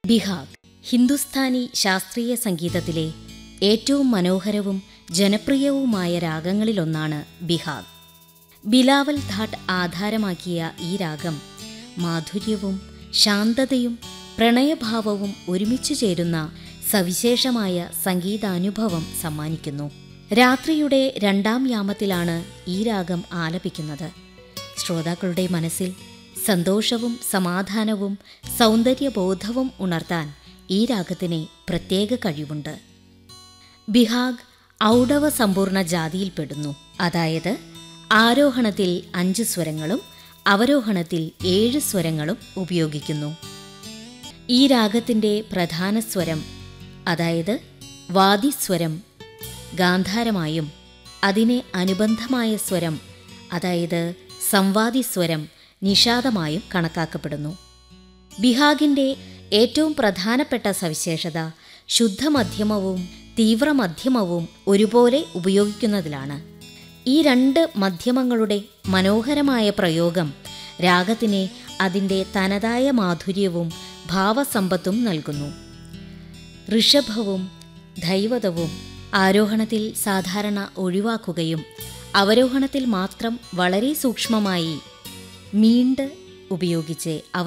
ബിഹാഗ് ഹിന്ദുസ്ഥാനി ശാസ്ത്രീയ സംഗീതത്തിലെ ഏറ്റവും മനോഹരവും ജനപ്രിയവുമായ രാഗങ്ങളിലൊന്നാണ് ബിഹാഗ് ബിലാവൽ ധാട്ട് ആധാരമാക്കിയ ഈ രാഗം മാധുര്യവും ശാന്തതയും പ്രണയഭാവവും ഒരുമിച്ചു ചേരുന്ന സവിശേഷമായ സംഗീതാനുഭവം സമ്മാനിക്കുന്നു രാത്രിയുടെ രണ്ടാം യാമത്തിലാണ് ഈ രാഗം ആലപിക്കുന്നത് ശ്രോതാക്കളുടെ മനസ്സിൽ സന്തോഷവും സമാധാനവും സൗന്ദര്യബോധവും ഉണർത്താൻ ഈ രാഗത്തിന് പ്രത്യേക കഴിവുണ്ട് ബിഹാഗ് ഔഡവ സമ്പൂർണ്ണ ജാതിയിൽപ്പെടുന്നു അതായത് ആരോഹണത്തിൽ അഞ്ച് സ്വരങ്ങളും അവരോഹണത്തിൽ ഏഴ് സ്വരങ്ങളും ഉപയോഗിക്കുന്നു ഈ രാഗത്തിൻ്റെ പ്രധാന സ്വരം അതായത് വാദിസ്വരം ഗാന്ധാരമായും അതിനെ അനുബന്ധമായ സ്വരം അതായത് സംവാദിസ്വരം നിഷാദമായും കണക്കാക്കപ്പെടുന്നു ബിഹാഗിൻ്റെ ഏറ്റവും പ്രധാനപ്പെട്ട സവിശേഷത ശുദ്ധമധ്യമവും തീവ്രമധ്യമവും ഒരുപോലെ ഉപയോഗിക്കുന്നതിലാണ് ഈ രണ്ട് മധ്യമങ്ങളുടെ മനോഹരമായ പ്രയോഗം രാഗത്തിന് അതിൻ്റെ തനതായ മാധുര്യവും ഭാവസമ്പത്തും നൽകുന്നു ഋഷഭവും ദൈവതവും ആരോഹണത്തിൽ സാധാരണ ഒഴിവാക്കുകയും അവരോഹണത്തിൽ മാത്രം വളരെ സൂക്ഷ്മമായി മീണ്ട് ഉപയോഗിച്ച് അവ